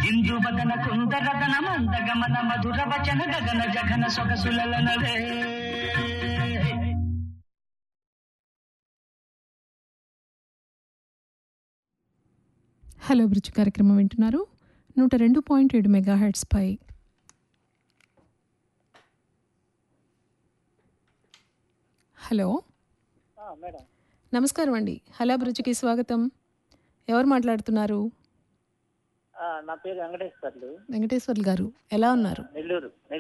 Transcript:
ఇందు వదన కుందరదన మందగమన మధుర వచన గగన జగన సొగసులనవే హలో బ్రిడ్జ్ కార్యక్రమం వింటున్నారు నూట రెండు పాయింట్ ఏడు మెగా పై హలో మేడం నమస్కారం అండి హలో బ్రిడ్జ్కి స్వాగతం ఎవరు మాట్లాడుతున్నారు నా పేరు వెంకటేశ్వర్లు వెంకటేశ్వర్లు గారు ఎలా ఉన్నారు నెల్లూరు